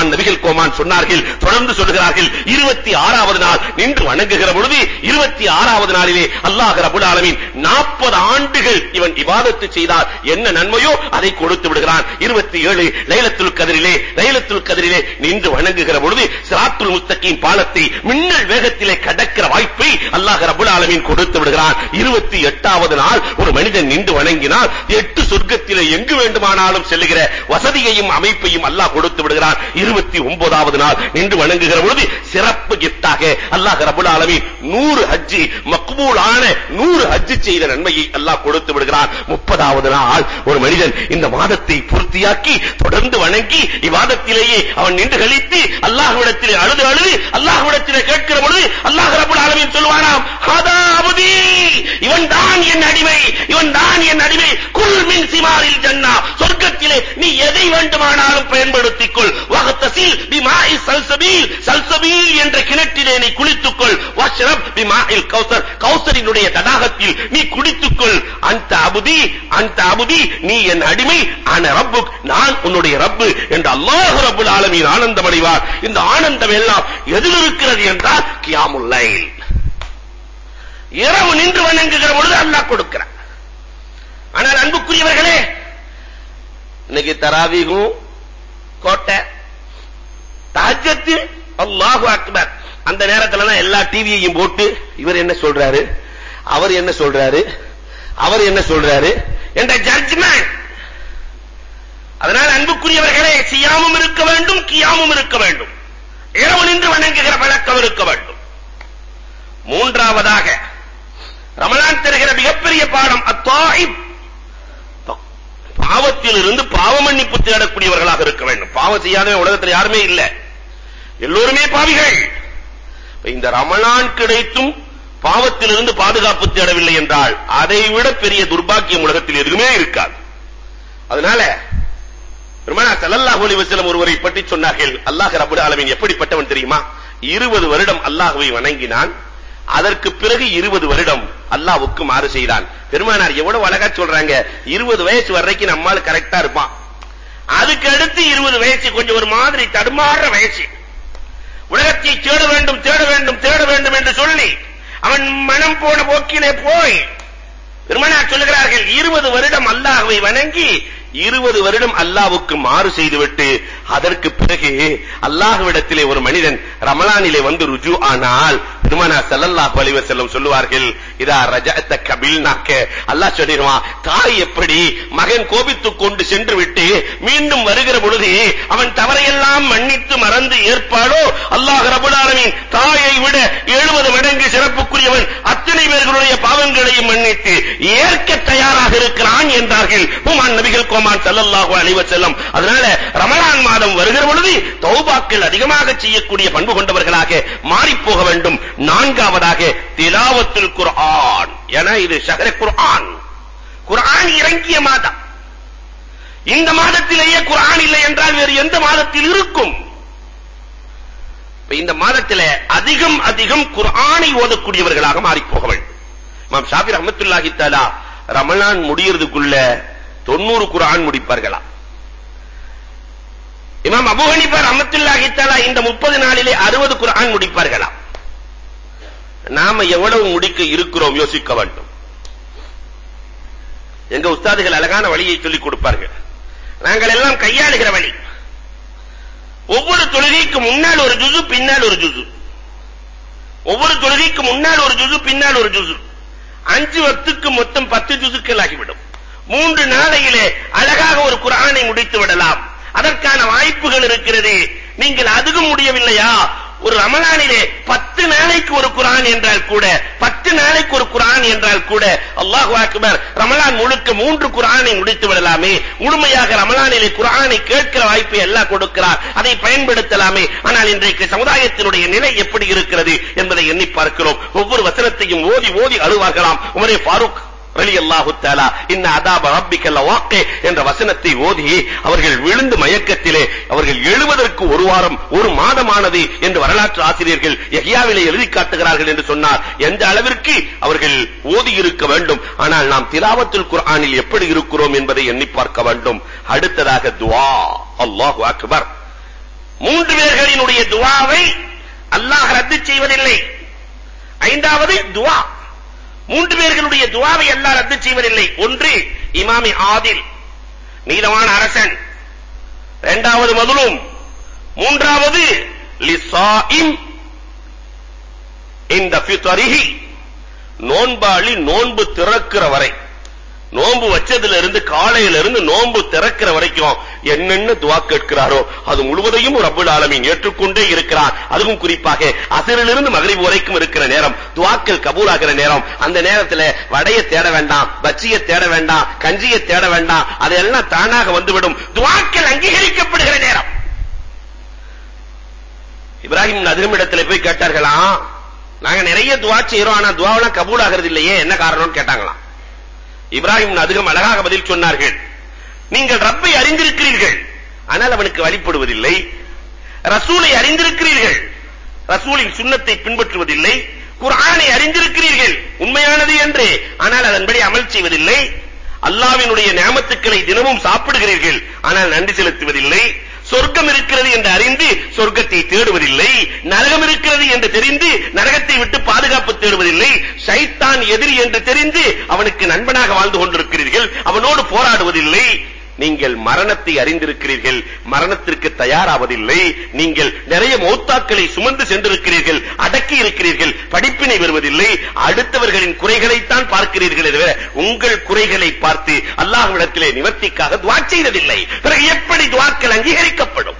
ஹுமான் நபிகள் கோமான் சொன்னார்கள் தொடர்ந்து சொல்கிறார்கள் 26வது நாள் நின்று வணங்குகிற பொழுது 26வது நாளிலே அல்லாஹ் ரப்பல் ஆலமீன் 40 ஆண்டுகள் இவன் இபாதத்து செய்தார் என்ன நன்மையோ அதை கொடுத்து விடுகிறான் 27 லைலத்துல் கதிரிலே லைலத்துல் கதிரிலே நின்று வணங்குகிற பொழுது சிராத்துல் முஸ்தகீம் பாலத்தை மின்னல் வேகத்திலே கடக்கிற வாய்ப்பை அல்லாஹ் ரப்பல் ஆலமீன் கொடுத்து விடுகிறான் 28வது நாள் ஒரு மனிதன் நின்று வணங்கினால் எட்டு சொர்க்கத்திலே எங்கு வேண்டுமானாலும் செல்லுகிற வசதியையும் அமைப்பையும் அல்லாஹ் கொடுத்து விடுகிறான் 29வது நாள் நின்று வணங்குகிற பொழுது சிறப்பு கிஃப்டாக அல்லாஹ் ரப்பல் ஆலமீன் 100 ஹஜ் மக்பூலான 100 ஹஜ் செய்த நன்மையை அல்லாஹ் கொடுத்து விடுகிறான் 30வது நாள் ஒரு மனிதன் இந்த மாதத்தை பூர்த்தியாக்கி தொடர்ந்து வணங்கி இவாதத்திலேயே அவன் நின்று கழித்து அல்லாஹ்விடத்திலே அழுது அழுது அல்லாஹ்விடத்திலே கேட்கிற பொழுது அல்லாஹ் ரப்பல் ஆலமீன் சொல்வானாம் ஹதா அபதி இவன் தான் என் அடிமை இவன் தான் என் அடிமை குல் மின் சிமாரில் ஜன்னா சொர்க்கத்திலே நீ எதை வேண்டுமானாலும் பயன்படுத்திக் கொள் வகத்தசில் பிமாஇ சல்சபீல் சல்சபீல் என்ற கிணற்றிலே நீ குளித்துக்கொள் வஷ்ரப் பிமாஇல் கௌசர் கௌசரினுடைய தடாகத்தில் நீ குடித்துக்கொள் அந்த அபுதி அந்த அபுதி நீ என் அடிமை அன ரப்புக் நான் உன்னுடைய ரப்பு என்று அல்லாஹ் ரப்புல் ஆலமீன் ஆனந்தம் அடைவார் இந்த ஆனந்தம் எல்லாம் எதில் இருக்கிறது என்றால் கியாமுல் லைல் இரவு நின்று வணங்குகிற பொழுது அல்லாஹ் கொடுக்கிறான் ஆனால் அன்புக்குரியவர்களே இன்னைக்கு தராவீகும் கோட்டை தஹஜ்ஜத் அல்லாஹு அக்பர் அந்த நேரத்துல தான் எல்லா டிவியையும் போட்டு இவர் என்ன சொல்றாரு அவர் என்ன சொல்றாரு அவர் என்ன சொல்றாரு என்ற ஜட்ஜ்மெண்ட் அதனால் அன்புக்குரியவர்களே சியாமும் இருக்க வேண்டும் கியாமும் இருக்க வேண்டும் இரவு நின்று வணங்குகிற பழக்கம் இருக்க வேண்டும் மூன்றாவதாக ரமலான் தருகிற மிகப்பெரிய பாடம் அத்தாயிப் பாவத்தில் இருந்து பாவ மன்னிப்பு தேடக்கூடியவர்களாக இருக்க வேண்டும் பாவம் செய்யாதவன் உலகத்தில் யாருமே இல்ல எல்லோருமே பாவிகள் இந்த ரமலான் கிடைத்தும் பாவத்திலிருந்து பாதுகாப்பு தேடவில்லை என்றால் அதை விட பெரிய துர்பாக்கியம் உலகத்தில் எதுவுமே இருக்காது அதனால பெருமானா ஸல்லல்லாஹு அலைஹி வஸல்லம் ஒருவரை பற்றி சொன்னார்கள் அல்லாஹ் ரப்பல் ஆலமீன் எப்படிப்பட்டவன் தெரியுமா 20 வருடம் அல்லாஹ்வை வணங்கினான் அதற்கு பிறகு 20 வருடம் அல்லாஹ்வுக்கு மாறு செய்தான் பெருமானார் எவ்வளவு அழகா சொல்றாங்க 20 வயசு வரைக்கும் நம்மால் கரெக்டா இருப்பான் அதுக்கு அடுத்து 20 வயசு கொஞ்சம் ஒரு மாதிரி தடுமாறுற வயசு உலகத்தை தேட வேண்டும் தேட வேண்டும் தேட வேண்டும் என்று சொல்லி அவன் மனம் போன போக்கிலே போய் பெருமானார் சொல்லுகிறார்கள் 20 வருடம் அல்லாஹ்வை வணங்கி இருபது வருடம் அல்லாவுக்கு மாறு செய்துவிட்டு அதற்கு பிறகு அல்லாஹ்விடத்திலே ஒரு மனிதன் ரமலானிலே வந்து ருஜு ஆனால் பெருமானா ஸல்லல்லாஹு அலைஹி வஸல்லம் சொல்லுவார்கள் இதா ரஜஅத கபில்னாக்க அல்லாஹ் சொல்லிடுவான் தாய் எப்படி மகன் கோபித்துக் கொண்டு சென்று விட்டு மீண்டும் வருகிற பொழுது அவன் தவறையெல்லாம் மன்னித்து மறந்து ஏற்பாடோ அல்லாஹ் ரப்பல் ஆலமீன் தாயை விட 70 மடங்கு சிறப்புக்குரியவன் அத்தனை பேர்களுடைய பாவங்களையும் மன்னித்து ஏற்க தயாராக இருக்கிறான் என்றார்கள் ஹுமான் நபிகள் கோமான் ஸல்லல்லாஹு அலைஹி வஸல்லம் அதனால ரமலான் மாதம் வருகிற பொழுது தௌபாக்கள் அதிகமாக செய்யக்கூடிய பண்பு கொண்டவர்களாக மாறி போக வேண்டும் நான்காவதாக திலாவத்துல் குர்ஆன் என இது ஷஹர குர்ஆன் குர்ஆன் இறங்கிய மாதம் இந்த மாதத்திலேயே குர்ஆன் இல்லை என்றால் வேறு எந்த மாதத்தில் இருக்கும் இந்த மாதத்திலே அதிகம் அதிகம் குர்ஆனை ஓதக்கூடியவர்களாக மாறி போக வேண்டும் இமாம் ஷாஃபி ரஹ்மத்துல்லாஹி தஆலா ரமலான் முடியறதுக்குள்ள 90 குர்ஆன் முடிப்பார்களாம் இமாம் அபூ ஹனீஃபா ரஹ்மத்துல்லாஹி தஆலா இந்த 30 நாளிலே 60 குர்ஆன் முடிப்பார்களாம் நாம எவ்வளவு முடிக்க இருக்கிறோம் யோசிக்க வேண்டும் எங்க உஸ்தாதுகள் அழகான வழியை சொல்லிக் கொடுப்பார்கள் நாங்கள் எல்லாம் கையாளுகிற வழி ஒவ்வொரு தொழுகைக்கு முன்னால் ஒரு ஜுசு பின்னால் ஒரு ஜுசு ஒவ்வொரு தொழுகைக்கு முன்னால் ஒரு ஜுசு பின்னால் ஒரு ஜுசு அஞ்சு வக்துக்கு மொத்தம் பத்து ஜுசுக்கள் ஆகிவிடும் மூன்று நாளையிலே அழகாக ஒரு குர்ஆனை முடித்து விடலாம் அதற்கான வாய்ப்புகள் இருக்கிறது நீங்கள் அதுவும் முடியவில்லையா ஒரு ரமலானிலே பத்து நாளைக்கு ஒரு குரான் என்றால் கூட பத்து நாளைக்கு ஒரு குரான் என்றால் கூட அல்லாஹு அக்பர் ரமலான் முழுக்க மூன்று குரானை முடித்து விடலாமே முழுமையாக ரமலானிலே குரானை கேட்கிற வாய்ப்பை எல்லாம் கொடுக்கிறார் அதை பயன்படுத்தலாமே ஆனால் இன்றைக்கு சமுதாயத்தினுடைய நிலை எப்படி இருக்கிறது என்பதை எண்ணி பார்க்கிறோம் ஒவ்வொரு வசனத்தையும் ஓதி ஓதி அழுவார்களாம் உமரே ஃபாரூக் ரலியல்லாஹு தஆலா இன்ன அதாப ரப்பிக்க லவாக்கி என்ற வசனத்தை ஓதி அவர்கள் விழுந்து மயக்கத்திலே அவர்கள் எழுவதற்கு ஒரு வாரம் ஒரு மாதமானது என்று வரலாற்று ஆசிரியர்கள் யஹ்யாவிலே எழுதி காட்டுகிறார்கள் என்று சொன்னார் எந்த அளவிற்கு அவர்கள் ஓதி இருக்க வேண்டும் ஆனால் நாம் திலாவத்துல் குர்ஆனில் எப்படி இருக்கிறோம் என்பதை எண்ணி பார்க்க வேண்டும் அடுத்ததாக துஆ அல்லாஹு அக்பர் மூன்று பேர்களினுடைய துவாவை அல்லாஹ் ரத்து செய்வதில்லை ஐந்தாவது துவா மூன்று பேர்களுடைய துவாவை அல்லாஹ் ரத்து செய்வதில்லை ஒன்று இமாமி ஆதில் நீதமான அரசன் இரண்டாவது மதுலும் மூன்றாவது லிசாயிம் இந்த ஃபித்ரிஹி நோன்பாளி நோன்பு திறக்கிற வரை நோன்பு வச்சதுல இருந்து காலையில இருந்து நோன்பு திறக்கிற வரைக்கும் என்னென்ன துவா கேட்கிறாரோ அது முழுவதையும் ரப்பல் ஆலமீன் ஏற்றுக்கொண்டே இருக்கிறார் அதுவும் குறிப்பாக அசரிலிருந்து மகரிப் வரைக்கும் இருக்கிற நேரம் துவாக்கள் கபூலாகிற நேரம் அந்த நேரத்துல வடைய தேட வேண்டாம் பச்சியை தேட வேண்டாம் கஞ்சியை தேட வேண்டாம் அதெல்லாம் தானாக வந்துவிடும் துவாக்கள் அங்கீகரிக்கப்படுகிற நேரம் இப்ராஹிம் நதிரமிடத்துல போய் கேட்டார்களாம் நாங்க நிறைய துவா செய்யறோம் ஆனா துவாவெல்லாம் கபூல் ஆகிறது இல்லையே என்ன காரணம்னு கேட்டாங்களாம் இப்ராஹிம் அதிகம் அழகாக பதில் சொன்னார்கள் நீங்கள் ரப்பை அறிந்திருக்கிறீர்கள் ஆனால் அவனுக்கு வழிபடுவதில்லை ரசூலை அறிந்திருக்கிறீர்கள் ரசூலின் சுண்ணத்தை பின்பற்றுவதில்லை குர்ஆனை அறிந்திருக்கிறீர்கள் உண்மையானது என்று ஆனால் அதன்படி அமல் செய்வதில்லை அல்லாவினுடைய நியமத்துக்களை தினமும் சாப்பிடுகிறீர்கள் ஆனால் நன்றி செலுத்துவதில்லை சொர்க்கம் இருக்கிறது என்று அறிந்து சொர்க்கத்தை தேடுவதில்லை நரகம் இருக்கிறது என்று தெரிந்து நரகத்தை விட்டு பாதுகாப்பு தேடுவதில்லை ஷைத்தான் எதிரி என்று தெரிந்து அவனுக்கு நண்பனாக வாழ்ந்து கொண்டிருக்கிறீர்கள் அவனோடு போராடுவதில்லை நீங்கள் மரணத்தை அறிந்திருக்கிறீர்கள் மரணத்திற்கு தயாராவதில்லை நீங்கள் நிறைய மௌத்தாக்களை சுமந்து சென்றிருக்கிறீர்கள் அடக்கி இருக்கிறீர்கள் படிப்பினை வருவதில்லை அடுத்தவர்களின் குறைகளைத்தான் பார்க்கிறீர்களே தவிர உங்கள் குறைகளை பார்த்து அல்லாஹ்விடத்திலே நிவர்த்திக்காக துவா செய்ததில்லை பிறகு எப்படி துவாக்கள் அங்கீகரிக்கப்படும்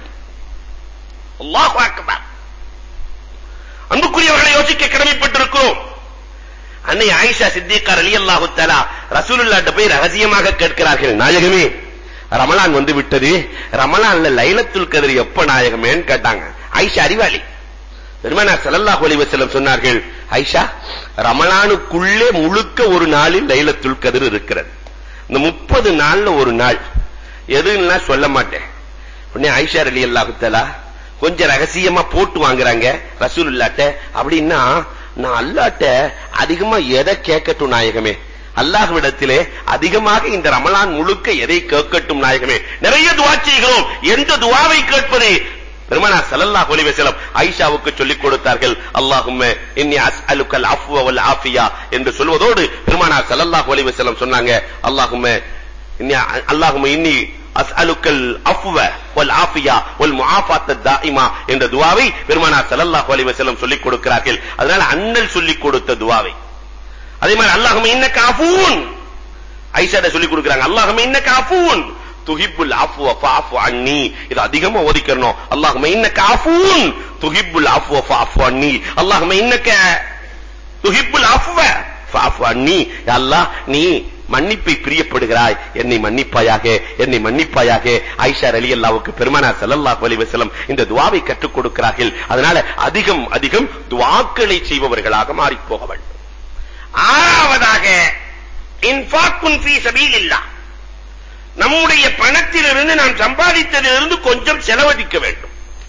அல்லாஹ் அக்பர் அன்புக்குரியவர்களை யோசிக்க கடமைப்பட்டிருக்கிறோம் அன்னை ஆயிஷா சித்திகா ரலியல்லாஹு தஆலா ரசூலுல்லாஹ்ட்ட போய் ரகசியமாக கேட்கிறார்கள் நாயகமே ரமலான் வந்து விட்டது ரமலான்ல லைலத்துல் கதிர் எப்ப நாயகமேன்னு கேட்டாங்க ஆயிஷா அறிவாளி பெருமானா ஸல்லல்லாஹு அலைஹி வஸல்லம் சொன்னார்கள் ஆயிஷா ரமலானுக்குள்ளே முழுக்க ஒரு நாளில் லைலத்துல் கதிர் இருக்கிறது இந்த 30 நாள்ல ஒரு நாள் எதுன்னா சொல்ல மாட்டேன் உடனே ஆயிஷா ரலியல்லாஹு தஆலா கொஞ்சம் ரகசியமா போட்டு வாங்குறாங்க ரசூலுல்லாஹ்ட்ட அப்படின்னா நான் அல்லாஹ்ட்ட அதிகமா எதை கேட்கட்டும் நாயகமே அல்லாஹ்விடத்திலே அதிகமாக இந்த ரமலான் முழுக்க எதை கேட்கட்டும் நாயகமே நிறைய துவா செய்கிறோம் எந்த துவாவை கேட்பது பெருமானா ஸல்லல்லாஹு அலைஹி வஸல்லம் ஆயிஷாவுக்கு சொல்லிக் கொடுத்தார்கள் அல்லாஹும்ம இன்னி அஸ்அலுக்கல் அஃப்வ வல் ஆஃபியா என்று சொல்வதோடு பெருமானா ஸல்லல்லாஹு அலைஹி வஸல்லம் சொன்னாங்க அல்லாஹும்ம இன்னி அல்லாஹும்ம இன்னி அஸ்அலுக்கல் அஃப்வ வல் ஆஃபியா வல் முஆஃபாத்த தாயிமா என்ற துவாவை பெருமானா ஸல்லல்லாஹு அலைஹி வஸல்லம் சொல்லிக் கொடுக்கிறார்கள் அதனால அண்ணல் சொல்லிக் கொடுத்த துவாவை அதே மாதிரி அல்லாஹும்ம இன்னக அஃபூன் ஐஷாட்ட சொல்லி கொடுக்கறாங்க அல்லாஹும்ம இன்னக அஃபூன் துஹிப்புல் அஃப்வ ஃபஅஃபு அன்னி இது அதிகமா ஓதிக்கறணும் அல்லாஹும்ம இன்னக அஃபூன் துஹிப்புல் அஃப்வ ஃபஅஃபு அன்னி அல்லாஹும்ம இன்னக துஹிப்புல் அஃப்வ ஃபஅஃபு அன்னி யா அல்லாஹ் நீ மன்னிப்பை பிரியப்படுகிறாய் என்னை மன்னிப்பாயாக என்னை மன்னிப்பாயாக ஆயிஷா ரலியல்லாஹுக்கு பெருமானார் ஸல்லல்லாஹு அலைஹி வஸல்லம் இந்த துஆவை கற்றுக் கொடுக்கிறார்கள் அதனால அதிகம் அதிகம் துஆக்களை செய்பவர்களாக மாறி போக வேண்டும் ஆறாவதாக இன்ஃபாக்குன் ஃபீ சபீலில்லாஹ் நம்முடைய பணத்திலிருந்து நாம் சம்பாதித்ததிலிருந்து கொஞ்சம் செலவழிக்க வேண்டும்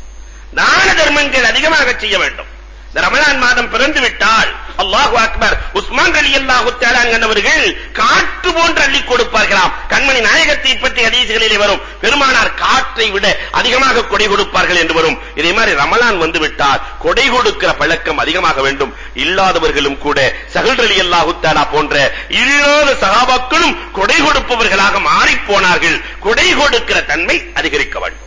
தான தர்மங்கள் அதிகமாக செய்ய வேண்டும் இந்த ரமலான் மாதம் பிறந்து விட்டால் அல்லாஹு அக்பர் உஸ்மான் ரலியல்லாஹு தஆலா அவர்கள் காற்று போன்று அள்ளி கொடுப்பார்களாம் கண்மணி நாயகத்தை பற்றி ஹதீஸ்களிலே வரும் பெருமானார் காற்றை விட அதிகமாக கொடை கொடுப்பார்கள் என்று வரும் இதே மாதிரி ரமலான் வந்து விட்டால் கொடை கொடுக்கிற பழக்கம் அதிகமாக வேண்டும் இல்லாதவர்களும் கூட சஹல் ரலியல்லாஹு தஆலா போன்ற இல்லாத சகாபாக்களும் கொடை கொடுப்பவர்களாக மாறி போனார்கள் கொடை கொடுக்கிற தன்மை அதிகரிக்க வேண்டும்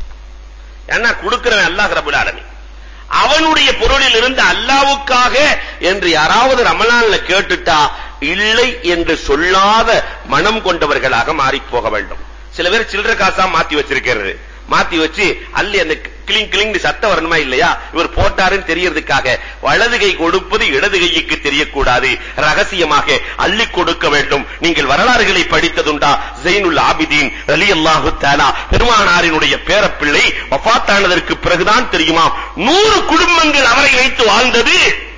ஏன்னா கொடுக்கிறவன் அல்லாஹ் ரப்பல் ஆலமீன் அவனுடைய பொருளில் இருந்து அல்லாவுக்காக என்று யாராவது ரமலான்ல கேட்டுட்டா இல்லை என்று சொல்லாத மனம் கொண்டவர்களாக மாறி போக வேண்டும் சில பேர் சில்லற காசா மாத்தி வச்சிருக்கிறது மாத்தி வச்சு அள்ளி அந்த கிளிங் கிளிங் சத்தம் வரணுமா இல்லையா இவர் போட்டாருன்னு தெரியறதுக்காக வலது கை கொடுப்பது இடது கைக்கு தெரியக்கூடாது ரகசியமாக அள்ளி கொடுக்க வேண்டும் நீங்கள் வரலாறுகளை படித்ததுண்டா ஜெயினுல் ஆபிதீன் ரலியல்லாஹு தஆலா பெருமானாரினுடைய பேரப்பிள்ளை வஃபாத்தானதற்கு பிறகுதான் தெரியுமா நூறு குடும்பங்கள் அவரை வைத்து வாழ்ந்தது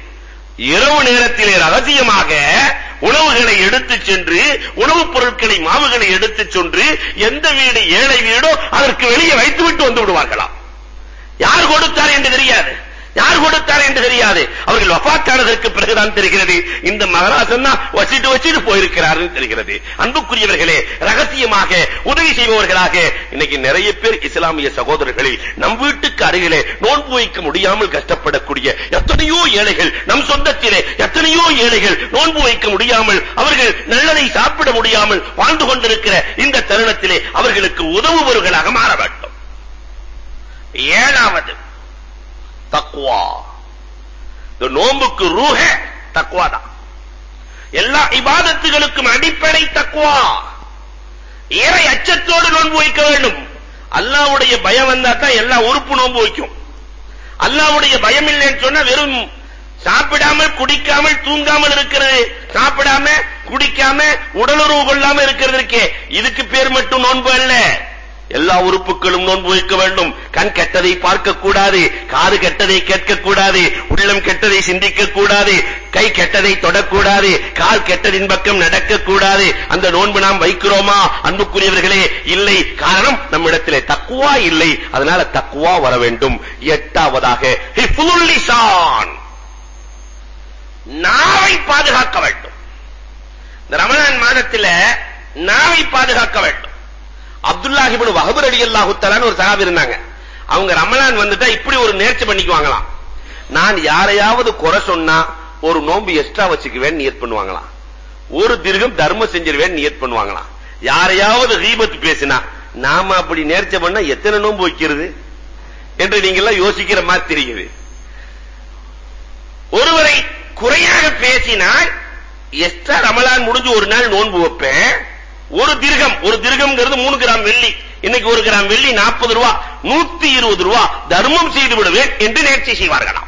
இரவு நேரத்திலே ரகசியமாக உணவுகளை எடுத்து சென்று உணவுப் பொருட்களை மாவுகளை எடுத்து சென்று எந்த வீடு ஏழை வீடோ அதற்கு வெளியே வைத்துவிட்டு வந்து விடுவார்களாம் யார் கொடுத்தார் என்று தெரியாது யார் கொடுத்தார் என்று தெரியாது அவர்கள் வஃபாத்தானதற்கு பிறகுதான் தெரிகிறது இந்த மகராசன் தான் வச்சிட்டு வச்சிட்டு போயிருக்கிறார் தெரிகிறது அன்புக்குரியவர்களே ரகசியமாக உதவி செய்பவர்களாக இன்னைக்கு நிறைய பேர் இஸ்லாமிய சகோதரர்களை நம் வீட்டு அருகிலே நோன்பு வைக்க முடியாமல் கஷ்டப்படக்கூடிய எத்தனையோ ஏழைகள் நம் சொந்தத்திலே எத்தனையோ ஏழைகள் நோன்பு வைக்க முடியாமல் அவர்கள் நல்லதை சாப்பிட முடியாமல் வாழ்ந்து கொண்டிருக்கிற இந்த தருணத்திலே அவர்களுக்கு உதவுபவர்களாக மாற வேண்டும் ஏழாவது தக்குவா இந்த நோன்புக்கு ரூஹ தக்குவா தான் எல்லா இபாதத்துகளுக்கும் அடிப்படை தக்குவா இறை அச்சத்தோடு நோன்பு வைக்க வேண்டும் அல்லாவுடைய பயம் வந்தா தான் எல்லா உறுப்பு நோன்பு வைக்கும் அல்லாவுடைய பயம் இல்லைன்னு சொன்னா வெறும் சாப்பிடாமல் குடிக்காமல் தூங்காமல் இருக்கிறது சாப்பிடாம குடிக்காம உடலுறவு கொள்ளாம இருக்கிறது இருக்கே இதுக்கு பேர் மட்டும் நோன்பு அல்ல எல்லா உறுப்புகளும் நோன்பு வைக்க வேண்டும் கண் கெட்டதை பார்க்க கூடாது காது கெட்டதை கேட்க கூடாது உள்ளம் கெட்டதை சிந்திக்க கூடாது கை கெட்டதை தொடக்கூடாது கால் கெட்டதின் பக்கம் நடக்க கூடாது அந்த நோன்பு நாம் வைக்கிறோமா அன்புக்குரியவர்களே இல்லை காரணம் நம்மிடத்திலே தக்குவா இல்லை அதனால தக்குவா வர வேண்டும் எட்டாவதாக ஹிஃபுல் லிசான் நாவை பாதுகாக்க வேண்டும் இந்த ரமலான் மாதத்துல நாவை பாதுகாக்க வேண்டும் அப்துல்லாஹி இப்னு வஹப் ரலியல்லாஹு தஆலான்னு ஒரு சஹாபி இருந்தாங்க அவங்க ரமலான் வந்துட்டா இப்படி ஒரு நேர்ச்சி பண்ணிக்குவாங்களாம் நான் யாரையாவது குறை சொன்னா ஒரு நோன்பு எக்ஸ்ட்ரா வச்சுக்குவேன் நியத் பண்ணுவாங்களாம் ஒரு திருகம் தர்மம் செஞ்சிருவேன் நியத் பண்ணுவாங்களாம் யாரையாவது கீபத் பேசினா நாம அப்படி நேர்ச்சை பண்ணா எத்தனை நோன்பு வைக்கிறது என்று நீங்க எல்லாம் யோசிக்கிற மாதிரி தெரியுது ஒருவரை குறையாக பேசினால் எக்ஸ்ட்ரா ரமலான் முடிஞ்சு ஒரு நாள் நோன்பு வைப்பேன் ஒரு திருகம் ஒரு திருகம்ங்கிறது மூணு கிராம் வெள்ளி இன்னைக்கு ஒரு கிராம் வெள்ளி நாற்பது ரூபா நூத்தி இருபது ரூபா தர்மம் செய்து விடுவேன் என்று நேர்ச்சி செய்வார்களாம்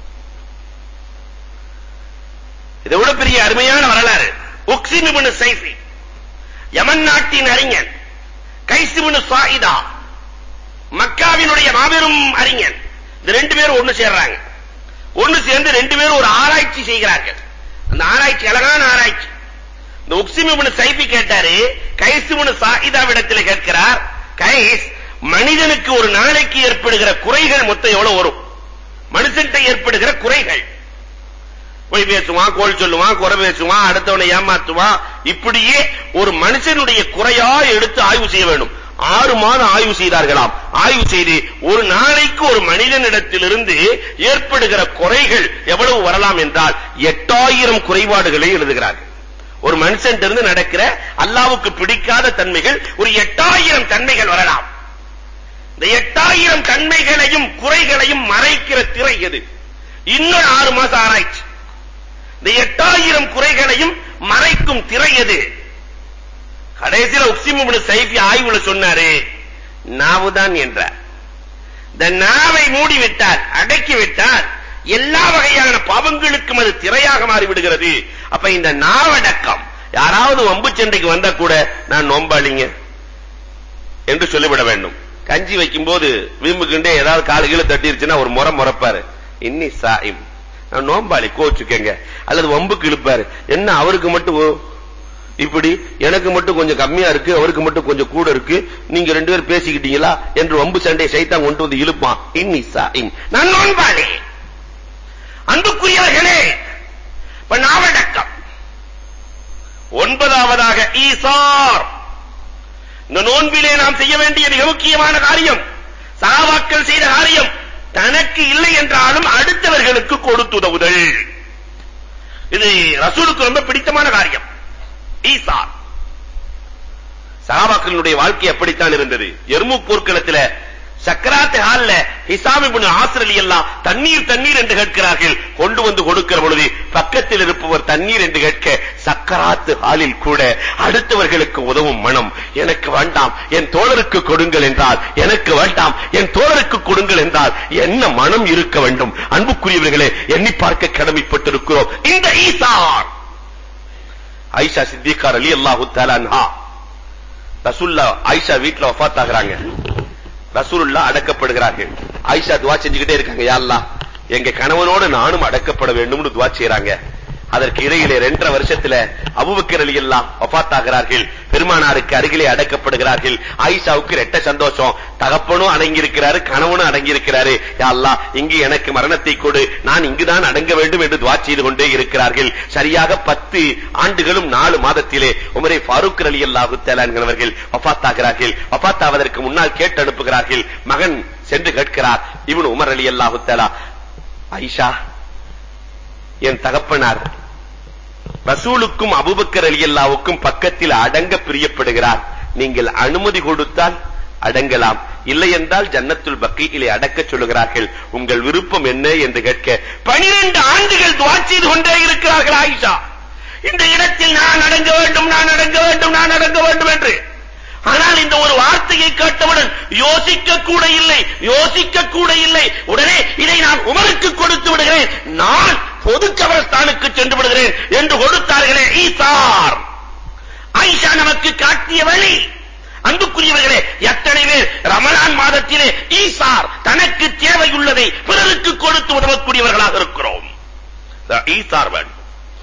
இதை விட பெரிய அருமையான வரலாறு உக்சிமிபுனு சைஃபி யமன் நாட்டின் அறிஞன் கைசிபுனு சாயிதா மக்காவினுடைய மாபெரும் அறிஞன் இந்த ரெண்டு பேரும் ஒண்ணு சேர்றாங்க ஒண்ணு சேர்ந்து ரெண்டு பேரும் ஒரு ஆராய்ச்சி செய்கிறார்கள் அந்த ஆராய்ச்சி அழகான ஆராய்ச்சி இந்த உக்சிமிபுனு சைஃபி கேட்டாரு கைசிபுனு சாயிதாவிடத்தில் கேட்கிறார் கைஸ் மனிதனுக்கு ஒரு நாளைக்கு ஏற்படுகிற குறைகள் மொத்தம் எவ்வளவு வரும் மனுஷன்ட்ட ஏற்படுகிற குறைகள் போய் பேசுவான் கோல் சொல்லுவான் குறை பேசுவான் அடுத்தவனை ஏமாத்துவான் இப்படியே ஒரு மனுஷனுடைய குறையா எடுத்து ஆய்வு செய்ய வேண்டும் ஆறு மாதம் ஆய்வு செய்தார்களாம் ஆய்வு செய்து ஒரு நாளைக்கு ஒரு மனிதனிடத்திலிருந்து ஏற்படுகிற குறைகள் எவ்வளவு வரலாம் என்றால் எட்டாயிரம் குறைபாடுகளை எழுதுகிறார்கள் ஒரு மனுஷன் இருந்து நடக்கிற அல்லாவுக்கு பிடிக்காத தன்மைகள் ஒரு எட்டாயிரம் தன்மைகள் வரலாம் இந்த எட்டாயிரம் தன்மைகளையும் குறைகளையும் மறைக்கிற திரை எது இன்னொரு ஆறு மாசம் ஆராய்ச்சி இந்த எட்டாயிரம் குறைகளையும் மறைக்கும் திரை எது கடைசியில உக்சிமுபின் சைஃபி ஆய்வுல சொன்னாரு நாவுதான் என்றார் இந்த நாவை மூடி விட்டால் அடக்கி விட்டால் எல்லா வகையான பாவங்களுக்கும் அது திரையாக மாறி விடுகிறது அப்ப இந்த நாவடக்கம் யாராவது வம்பு சண்டைக்கு வந்தா கூட நான் நோம்பாளிங்க என்று சொல்லிவிட வேண்டும் கஞ்சி வைக்கும்போது வீம்புக்குண்டே ஏதாவது காலு கீழே தட்டிருச்சுன்னா ஒரு முறை முறைப்பாரு இன்னி சாயிம் நான் நோம்பாளி கோச்சுக்கங்க அல்லது வம்புக்கு இழுப்பாரு என்ன அவருக்கு மட்டும் இப்படி எனக்கு மட்டும் கொஞ்சம் கம்மியா இருக்கு அவருக்கு மட்டும் கொஞ்சம் கூட இருக்கு நீங்க ரெண்டு பேரும் பேசிக்கிட்டீங்களா என்று வம்பு சண்டையை சைத்தான் கொண்டு வந்து இழுப்பான் இன்னி சாயிம் நான் நோன்பாளி அன்புக்குரியவர்களே இப்ப நாவடக்கம் ஒன்பதாவதாக ஈசார் இந்த நோன்பிலே நாம் செய்ய வேண்டிய மிக முக்கியமான காரியம் சகாபாக்கள் செய்த காரியம் தனக்கு இல்லை என்றாலும் அடுத்தவர்களுக்கு கொடுத்துதவுதல் இது ரசூலுக்கு ரொம்ப பிடித்தமான காரியம் ஈசார் சகாபாக்களுடைய வாழ்க்கை அப்படித்தான் இருந்தது எர்முக் போர்க்களத்தில் சக்கராத் ஹால்ல ஹிசாம் இப்னு ஆஸ்ர் அலியல்லாஹ் தண்ணீர் தண்ணீர் என்று கேட்கிறார்கள் கொண்டு வந்து கொடுக்கிற பொழுது பக்கத்தில் இருப்பவர் தண்ணீர் என்று கேட்க சக்கராத் ஹாலில் கூட அடுத்தவர்களுக்கு உதவும் மனம் எனக்கு வேண்டாம் என் தோழருக்கு கொடுங்கள் என்றால் எனக்கு வேண்டாம் என் தோழருக்கு கொடுங்கள் என்றால் என்ன மனம் இருக்க வேண்டும் அன்புக்குரியவர்களே எண்ணி பார்க்க கடமைப்பட்டிருக்கிறோம் இந்த ஈசார் ஐஷா சித்திகார் அலி அல்லாஹு தஆலா ரசூல்லா ஐஷா வீட்ல வஃபாத் ஆகுறாங்க ரசூலுல்லா அடக்கப்படுகிறார்கள் ஆயிஷா துவா செஞ்சுக்கிட்டே இருக்காங்க யா அல்லாஹ் எங்க கணவனோடு நானும் அடக்கப்பட வேண்டும்னு துவா செய்றாங்க அதற்கு இடையிலே ரெண்டரை வருஷத்துல அபூபக்கர் ரலியல்லாஹ் வஃபாத் ஆகிறார்கள் பெருமானாருக்கு அருகிலே அடக்கப்படுகிறார்கள் ஆயிஷாவுக்கு ரெட்ட சந்தோஷம் தகப்பனும் அடங்கி இருக்கிறாரு கணவனும் அடங்கி இருக்கிறாரு யா அல்லாஹ் இங்கு எனக்கு மரணத்தை கொடு நான் இங்குதான் அடங்க வேண்டும் என்று துவா செய்து கொண்டே இருக்கிறார்கள் சரியாக பத்து ஆண்டுகளும் நாலு மாதத்திலே உமரே ஃபாரூக் ரலியல்லாஹு தஆலா என்கிறவர்கள் வஃபாத் ஆகிறார்கள் வஃபாத் ஆவதற்கு முன்னால் கேட்டு அனுப்புகிறார்கள் மகன் சென்று கேட்கிறார் இவனு உமர் அலி அல்லாஹு தஆலா ஆயிஷா என் தகப்பனார் ரசூலுக்கும் அபூபக்கர் ரலியல்லாவுக்கும் பக்கத்தில் அடங்க பிரியப்படுகிறார் நீங்கள் அனுமதி கொடுத்தால் அடங்கலாம் இல்லை என்றால் ஜன்னத்துல் பக்கீயிலே அடக்க சொல்லுகிறார்கள் உங்கள் விருப்பம் என்ன என்று கேட்க 12 ஆண்டுகள் துஆ செய்து கொண்டே இருக்கிறார்கள் ஆயிஷா இந்த இடத்தில் நான் அடங்க வேண்டும் நான் அடங்க வேண்டும் நான் அடங்க வேண்டும் என்று ஆனால் இந்த ஒரு வார்த்தையை கேட்டவுடன் யோசிக்க கூட இல்லை யோசிக்க கூட இல்லை உடனே இதை நான் உமருக்கு கொடுத்து விடுகிறேன் நான் பொது கபரஸ்தானுக்கு சென்று விடுகிறேன் என்று கொடுத்தார்களே ஈசார் ஆயிஷா நமக்கு காட்டிய வழி அன்புக்குரியவர்களே எத்தனை பேர் ரமலான் மாதத்திலே ஈசார் தனக்கு தேவையுள்ளதை பிறருக்கு கொடுத்து உதவக்கூடியவர்களாக இருக்கிறோம் ஈசார் வேண்டும்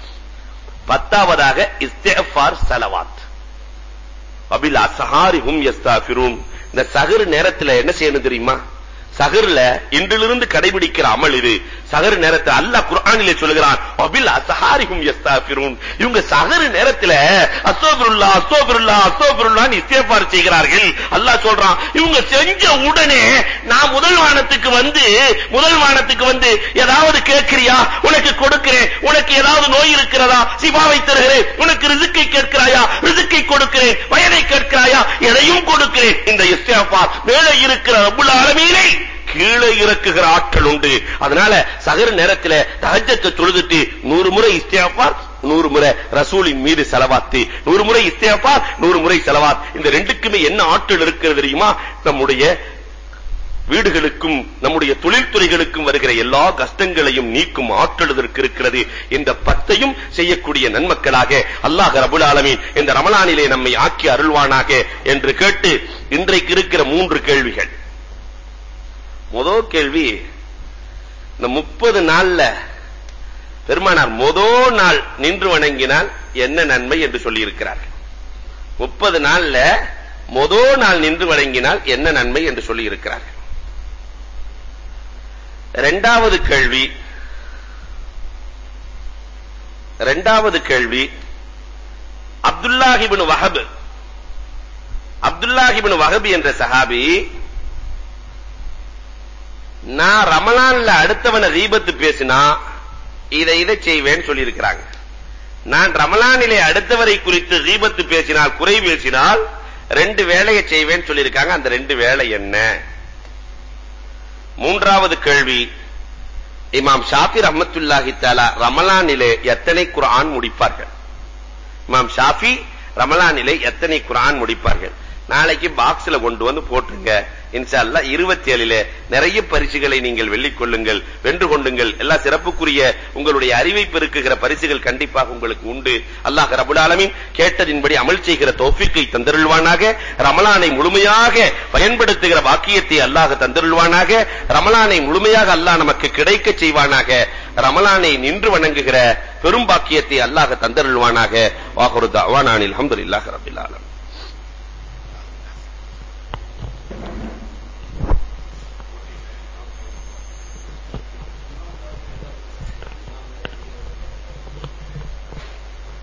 பத்தாவதாக இஸ்திஃபார் சலவாத் அபில் அசஹாரிஹும் யஸ்தாஃபிரூன் இந்த சஹர் நேரத்துல என்ன செய்யணும் தெரியுமா சஹர்ல இன்றிலிருந்து கடைபிடிக்கிற அமல் இது சஹர் நேரத்துல அல்லாஹ் குர்ஆனிலே சொல்கிறான் அபில் அசஹாரிஹும் யஸ்தாஃபிரூன் இவங்க சஹர் நேரத்துல அஸ்தக்ஃபிருல்லாஹ் அஸ்தக்ஃபிருல்லாஹ் அஸ்தக்ஃபிருல்லாஹ் இஸ்திஃபார் செய்கிறார்கள் அல்லாஹ் சொல்றான் இவங்க செஞ்ச உடனே நான் முதல் வானத்துக்கு வந்து முதல் வானத்துக்கு வந்து ஏதாவது கேட்கிறியா உனக்கு கொடுக்கிறேன் உனக்கு ஏதாவது நோய் இருக்கிறதா சிபாவை தருகிறேன் உனக்கு ரிசுக்கை கேட்கிறாயா ரிசுக்கை கொடுக்கிறேன் வயதை கேட்கிறாயா எதையும் கொடுக்கிறேன் இந்த இஸ்திஃபார் மேலே இருக்கிற ரப்புல் ஆலமீனை கீழே இறக்குகிற ஆற்றல் உண்டு அதனால சகர நேரத்துல தஹஜ்ஜத்தை தொழுதுட்டு நூறு முறை இஸ்திஃபார் நூறு முறை ரசூலின் மீது செலவாத்து நூறு முறை இஸ்திஃபார் நூறு முறை செலவாத் இந்த ரெண்டுக்குமே என்ன ஆற்றல் இருக்கிறது தெரியுமா நம்முடைய வீடுகளுக்கும் நம்முடைய தொழில்துறைகளுக்கும் வருகிற எல்லா கஷ்டங்களையும் நீக்கும் ஆற்றல் இதற்கு இருக்கிறது இந்த பத்தையும் செய்யக்கூடிய நன்மக்களாக அல்லாஹ் ரபுல் ஆலமீன் இந்த ரமலானிலே நம்மை ஆக்கி அருள்வானாக என்று கேட்டு இன்றைக்கு இருக்கிற மூன்று கேள்விகள் முதல் கேள்வி இந்த முப்பது நாள்ல பெருமானார் முதல் நாள் நின்று வணங்கினால் என்ன நன்மை என்று சொல்லி இருக்கிறார் முப்பது நாள்ல முதல் நாள் நின்று வணங்கினால் என்ன நன்மை என்று சொல்லி இருக்கிறார்கள் இரண்டாவது கேள்வி இரண்டாவது கேள்வி அப்துல்லாஹிபின் வஹப் அப்துல்லாஹிபின் வஹப் என்ற சஹாபி நான் ரமலான்ல அடுத்தவனை ரீபத்து பேசினா இதை இதை செய்வேன்னு சொல்லி இருக்கிறாங்க நான் ரமலானிலே அடுத்தவரை குறித்து ரீபத்து பேசினால் குறை பேசினால் ரெண்டு வேலையை செய்வேன்னு சொல்லியிருக்காங்க அந்த ரெண்டு வேலை என்ன மூன்றாவது கேள்வி இமாம் ஷாஃபி ரஹமத்துல்லாஹி தஆலா ரமலானிலே எத்தனை குர்ஆன் முடிப்பார்கள் இமாம் ஷாஃபி ரமலானிலே எத்தனை குர்ஆன் முடிப்பார்கள் நாளைக்கு பாக்ஸ்ல கொண்டு வந்து போட்டுருங்க இன்ஷா அல்லாஹ் 27 நிறைய பரிசுகளை நீங்கள் வெல்லிக் கொள்ளுங்கள் வென்று கொண்டுங்கள் எல்லா சிறப்புக்குரிய உங்களுடைய அறிவை பெருக்குகிற பரிசுகள் கண்டிப்பாக உங்களுக்கு உண்டு அல்லாஹ் ரபுல் ஆலமீன் கேட்டதின்படி அமல் செய்கிற தௌஃபீக்கை தந்தருள்வானாக ரமலானை முழுமையாக பயன்படுத்துகிற வாக்கியத்தை அல்லாஹ் தந்தருள்வானாக ரமலானை முழுமையாக அல்லாஹ் நமக்கு கிடைக்க செய்வானாக ரமலானை நின்று வணங்குகிற பெரும் பாக்கியத்தை அல்லாஹ் தந்தருள்வானாக வாஹுரு தவானானில் அல்ஹம்துலில்லாஹி ரப்பில் ஆலமீன்